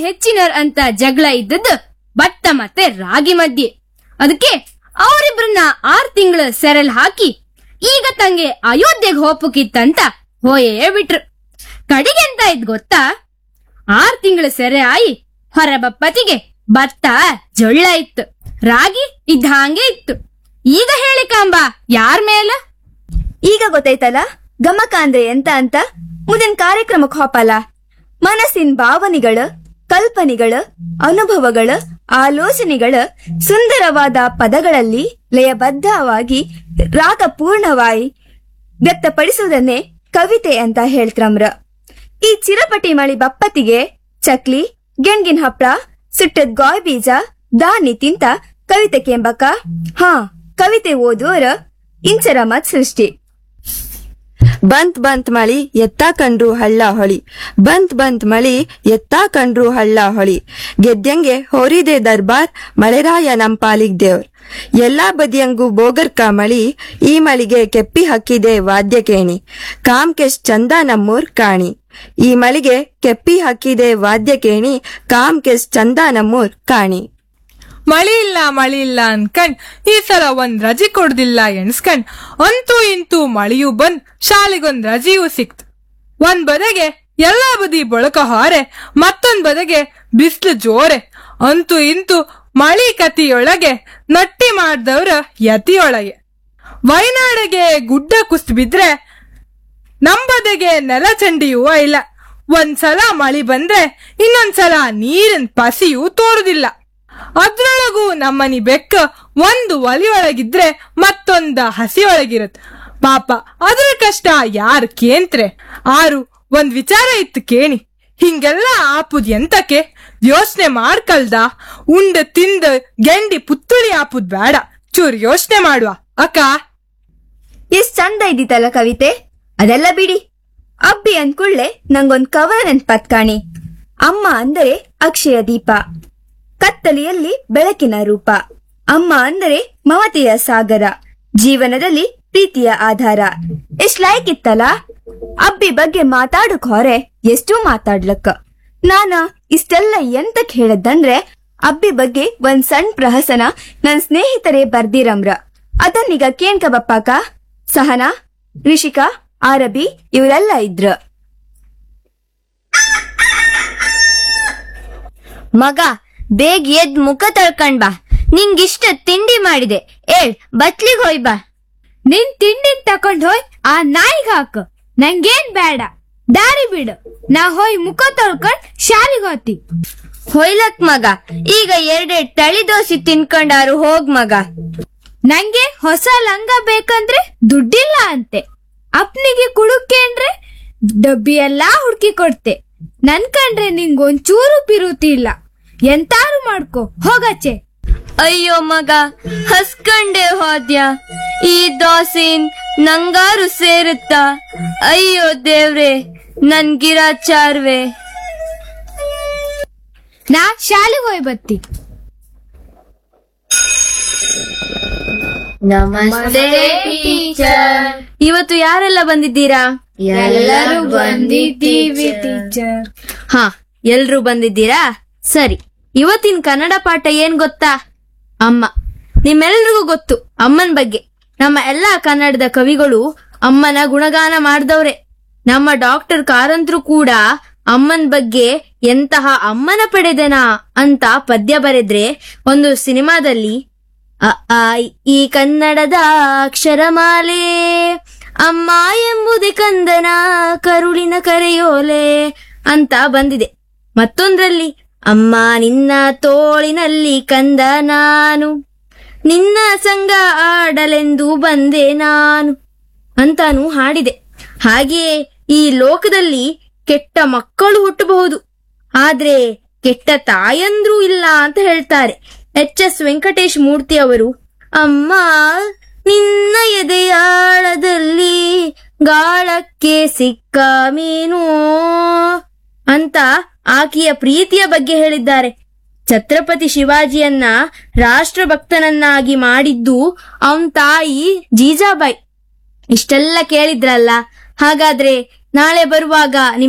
ಹೆಚ್ಚಿನರ್ ಅಂತ ಜಗಳ ಇದ್ದದ್ದು ಭತ್ತ ಮತ್ತೆ ರಾಗಿ ಮಧ್ಯೆ ಅದಕ್ಕೆ ಅವರಿಬ್ರನ್ನ ಆರ್ ತಿಂಗಳ ಸೆರೆಲ್ ಹಾಕಿ ಈಗ ತಂಗೆ ಅಯೋಧ್ಯೆಗೆ ಹೋಪಕ್ಕಿತ್ತಂತ ಹೋಯೇ ಬಿಟ್ರು ಕಡಿಗೆ ಎಂತ ಇದ್ ಗೊತ್ತಾ ಆರ್ ತಿಂಗಳ ಸೆರೆ ಆಯಿ ಹೊರಬಪ್ಪತಿಗೆ ಭತ್ತ ಜೊಳ್ಳ ಇತ್ತು ರಾಗಿ ಇದ್ದ ಹಾಗೆ ಇತ್ತು ಈಗ ಹೇಳಿ ಕಾಂಬ ಯಾರ್ ಮೇಲ ಈಗ ಗೊತ್ತಾಯ್ತಲ್ಲ ಗಮಕ ಅಂದ್ರೆ ಎಂತ ಅಂತ ಮುಂದಿನ ಕಾರ್ಯಕ್ರಮಕ್ಕೆ ಹೋಪಲ್ಲ ಮನಸ್ಸಿನ ಭಾವನೆಗಳ ಕಲ್ಪನೆಗಳ ಅನುಭವಗಳ ಆಲೋಚನೆಗಳ ಸುಂದರವಾದ ಪದಗಳಲ್ಲಿ ಲಯಬದ್ಧವಾಗಿ ರಾಗಪೂರ್ಣವಾಗಿ ವ್ಯಕ್ತಪಡಿಸುವುದನ್ನೇ ಕವಿತೆ ಅಂತ ಹೇಳ್ತ್ರಮ್ರ ಈ ಚಿರಪಟಿ ಮಳಿ ಬಪ್ಪತ್ತಿಗೆ ಚಕ್ಲಿ ಗೆಣ್ಗಿನ ಹಪ್ಳ ಸುಟ್ಟದ್ ಗಾಯ್ ಬೀಜ ದಾನಿ ತಿಂತ ಕವಿತೆ ಕೆಂಬಕ ಹಾ ಕವಿತೆ ಓದುವರ ಇಂಚರ ಮತ್ ಸೃಷ್ಟಿ ಬಂತ್ ಬಂತ್ ಮಳಿ ಎತ್ತಾ ಕಂಡ್ರು ಹಳ್ಳ ಹೊಳಿ ಬಂತ್ ಬಂತ್ ಮಳಿ ಎತ್ತಾ ಕಂಡ್ರು ಹಳ್ಳ ಹೊಳಿ ಗೆದ್ದಂಗೆ ಹೋರಿದೆ ದರ್ಬಾರ್ ಮಳೆರಾಯ ನಮ್ ಪಾಲಿಗ್ ದೇವ್ರ್ ಎಲ್ಲಾ ಬದಿಯಂಗೂ ಬೋಗರ್ಕ ಮಳಿ ಈ ಮಳಿಗೆ ಕೆಪ್ಪಿ ಹಕ್ಕಿದೆ ವಾದ್ಯ ಕೇಣಿ ಕಾಮ್ಕೆಶ್ ಚಂದ ನಮ್ಮೂರ್ ಕಾಣಿ ಈ ಮಳಿಗೆ ಕೆಪ್ಪಿ ಹಕ್ಕಿದೆ ವಾದ್ಯ ಕೇಣಿ ಕಾಮ್ಕೆಶ್ ಚಂದ ನಮ್ಮೂರ್ ಕಾಣಿ ಮಳಿ ಇಲ್ಲ ಮಳಿ ಇಲ್ಲ ಅನ್ಕಂಡ್ ಈ ಸಲ ಒಂದ್ ರಜೆ ಕೊಡ್ದಿಲ್ಲ ಎಣ್ಸ್ಕಂಡ್ ಅಂತೂ ಇಂತೂ ಮಳಿಯೂ ಬಂದ್ ಶಾಲೆಗೊಂದ್ ರಜೆಯೂ ಸಿಕ್ತು ಒಂದ್ ಬದಗೆ ಎಲ್ಲಾ ಬದಿ ಬಳಕ ಹಾರೆ ಮತ್ತೊಂದ್ ಬದಗೆ ಬಿಸ್ಲು ಜೋರೆ ಅಂತೂ ಇಂತೂ ಮಳಿ ಕತಿಯೊಳಗೆ ನಟ್ಟಿ ಮಾಡ್ದವ್ರ ಯತಿಯೊಳಗೆ ವಯನಾಡಿಗೆ ಗುಡ್ಡ ಕುಸ್ತ್ ಬಿದ್ರೆ ನಂಬದೆಗೆ ನೆಲ ಚಂಡಿಯೂ ಇಲ್ಲ ಒಂದ್ಸಲ ಮಳಿ ಬಂದ್ರೆ ಇನ್ನೊಂದ್ಸಲ ನೀರಿನ ಪಸಿಯೂ ತೋರುದಿಲ್ಲ ಅದ್ರೊಳಗೂ ನಮ್ಮನಿ ಬೆಕ್ಕ ಒಂದು ಒಲಿಯೊಳಗಿದ್ರೆ ಮತ್ತೊಂದ ಹಸಿಯೊಳಗಿರತ್ ಪಾಪ ಅದ್ರ ಕಷ್ಟ ಯಾರ್ ಕೇಂತ್ರೆ ಆರು ಒಂದ್ ವಿಚಾರ ಇತ್ತು ಕೇಣಿ ಹಿಂಗೆಲ್ಲ ಆಪುದ್ ಎಂತಕ್ಕೆ ಯೋಚನೆ ಮಾಡ್ಕಲ್ದ ಉಂಡ ತಿಂದ ಗೆಂಡಿ ಪುತ್ತುಳಿ ಆಪುದ್ ಬೇಡ ಚೂರ್ ಯೋಚನೆ ಮಾಡುವ ಅಕ್ಕ ಎಷ್ಟ್ ಚಂದ ಇದ್ದಿತ್ತಲ್ಲ ಕವಿತೆ ಅದೆಲ್ಲ ಬಿಡಿ ಅಬ್ಬಿ ಅಂದ್ಕೂಡ್ಲೆ ನಂಗೊಂದ್ ಕವನ ನೆನ್ಪತ್ ಕಾಣಿ ಅಮ್ಮ ಅಂದರೆ ಅಕ್ಷಯ ದೀಪ ಕತ್ತಲೆಯಲ್ಲಿ ಬೆಳಕಿನ ರೂಪ ಅಮ್ಮ ಅಂದರೆ ಮಮತೆಯ ಸಾಗರ ಜೀವನದಲ್ಲಿ ಪ್ರೀತಿಯ ಆಧಾರ ಎಷ್ಟ್ ಲೈಕ್ ಇತ್ತಲ್ಲ ಅಬ್ಬಿ ಬಗ್ಗೆ ಮಾತಾಡಕ್ ಹೊರೆ ಎಷ್ಟು ಮಾತಾಡ್ಲಕ್ಕ ನಾನ ಇಷ್ಟೆಲ್ಲ ಎಂತಕ್ ಹೇಳದಂದ್ರೆ ಅಬ್ಬಿ ಬಗ್ಗೆ ಒಂದ್ ಸಣ್ಣ ಪ್ರಹಸನ ನನ್ ಸ್ನೇಹಿತರೇ ಬರ್ದಿರಮ್ರ ಅದನ್ನೀಗ ಕೇಣ್ಕ ಬಪ್ಪಾಕ ಸಹನಾ ರಿಷಿಕಾ ಆರಬಿ ಇವರೆಲ್ಲ ಇದ್ರ ಮಗ ಬೇಗ ಎದ್ ಮುಖ ತೊಳ್ಕೊಂಡ್ ಬಾ ನಿಂಗಿಷ್ಟ ತಿಂಡಿ ಮಾಡಿದೆ ಏಳ್ ಬತ್ಲಿಗ್ ಹೋಯ್ ಬಾ ನಿನ್ ತಿಂಡಿನ್ ತಕೊಂಡ್ ಹೋಯ್ ಆ ನಾಯಿಗ್ ಹಾಕು ನಂಗೇನ್ ಬೇಡ ದಾರಿ ಬಿಡು ನಾ ಹೋಯ್ ಮುಖ ತೊಳ್ಕೊಂಡ್ ಶಾಲಿಗ್ ಹೋತಿ ಹೊಯ್ಲಕ್ ಮಗ ಈಗ ಎರಡೆರಡ್ ತಳಿ ದೋಸೆ ತಿನ್ಕೊಂಡಾರು ಹೋಗ್ ಮಗ ನಂಗೆ ಹೊಸ ಲಂಗ ಬೇಕಂದ್ರೆ ದುಡ್ಡಿಲ್ಲ ಅಂತೆ ಅಪ್ನಿಗೆ ಕುಡುಕೇಂದ್ರೆ ಡಬ್ಬಿ ಎಲ್ಲಾ ಹುಡ್ಕಿ ಕೊಡ್ತೆ ನನ್ ಕಂಡ್ರೆ ನಿಂಗೊಂಚೂರು ಪಿರುತಿ ಇಲ್ಲ ಎಂತಾರು ಮಾಡ್ಕೊ ಹೋಗಚ್ಚೆ ಅಯ್ಯೋ ಮಗ ಹಸ್ಕಂಡೆ ಹೋದ್ಯ ಈ ದೋಸೆನ್ ನಂಗಾರು ಸೇರುತ್ತಾ ಅಯ್ಯೋ ದೇವ್ರೆ ನನ್ ಗಿರಾಚಾರ್ವೆ ನಾ ಶಾಲೆಗೆ ಹೋಯ್ ಬತ್ತಿ ನಮಸ್ತೆ ಟೀಚರ್ ಇವತ್ತು ಯಾರೆಲ್ಲ ಬಂದಿದ್ದೀರಾ ಎಲ್ಲರೂ ಬಂದಿದ್ದೀವಿ ಟೀಚರ್ ಹಾ ಎಲ್ರೂ ಬಂದಿದ್ದೀರಾ ಸರಿ ಇವತ್ತಿನ ಕನ್ನಡ ಪಾಠ ಏನ್ ಗೊತ್ತಾ ಅಮ್ಮ ನಿಮ್ಮೆಲ್ರಿಗೂ ಗೊತ್ತು ಅಮ್ಮನ್ ಬಗ್ಗೆ ನಮ್ಮ ಎಲ್ಲಾ ಕನ್ನಡದ ಕವಿಗಳು ಅಮ್ಮನ ಗುಣಗಾನ ಮಾಡ್ದವ್ರೆ ನಮ್ಮ ಡಾಕ್ಟರ್ ಕಾರಂತ್ರು ಕೂಡ ಅಮ್ಮನ್ ಬಗ್ಗೆ ಎಂತಹ ಅಮ್ಮನ ಪಡೆದೆನಾ ಅಂತ ಪದ್ಯ ಬರೆದ್ರೆ ಒಂದು ಸಿನಿಮಾದಲ್ಲಿ ಅ ಆ ಇ, ಈ ಕನ್ನಡದ ಅಕ್ಷರಮಾಲೆ ಅಮ್ಮ ಎಂಬುದೇ ಕಂದನ ಕರುಳಿನ ಕರೆಯೋಲೆ ಅಂತ ಬಂದಿದೆ ಮತ್ತೊಂದ್ರಲ್ಲಿ ಅಮ್ಮ ನಿನ್ನ ತೋಳಿನಲ್ಲಿ ಕಂದ ನಾನು ನಿನ್ನ ಸಂಗ ಆಡಲೆಂದು ಬಂದೆ ನಾನು ಅಂತಾನು ಹಾಡಿದೆ ಹಾಗೆಯೇ ಈ ಲೋಕದಲ್ಲಿ ಕೆಟ್ಟ ಮಕ್ಕಳು ಹುಟ್ಟಬಹುದು ಆದ್ರೆ ಕೆಟ್ಟ ತಾಯಂದ್ರೂ ಇಲ್ಲ ಅಂತ ಹೇಳ್ತಾರೆ ಎಚ್ ಎಸ್ ವೆಂಕಟೇಶ್ ಮೂರ್ತಿ ಅವರು ಅಮ್ಮ ನಿನ್ನ ಎದೆಯಾಳದಲ್ಲಿ ಗಾಳಕ್ಕೆ ಸಿಕ್ಕ ಮೀನು ಅಂತ ಆಕೆಯ ಪ್ರೀತಿಯ ಬಗ್ಗೆ ಹೇಳಿದ್ದಾರೆ ಛತ್ರಪತಿ ಶಿವಾಜಿಯನ್ನ ರಾಷ್ಟ್ರಭಕ್ತನನ್ನಾಗಿ ಮಾಡಿದ್ದು ಅವನ್ ತಾಯಿ ಜೀಜಾಬಾಯಿ ಇಷ್ಟೆಲ್ಲ ಕೇಳಿದ್ರಲ್ಲ ಹಾಗಾದ್ರೆ ನಾಳೆ ಬರುವಾಗ ನಿಮ್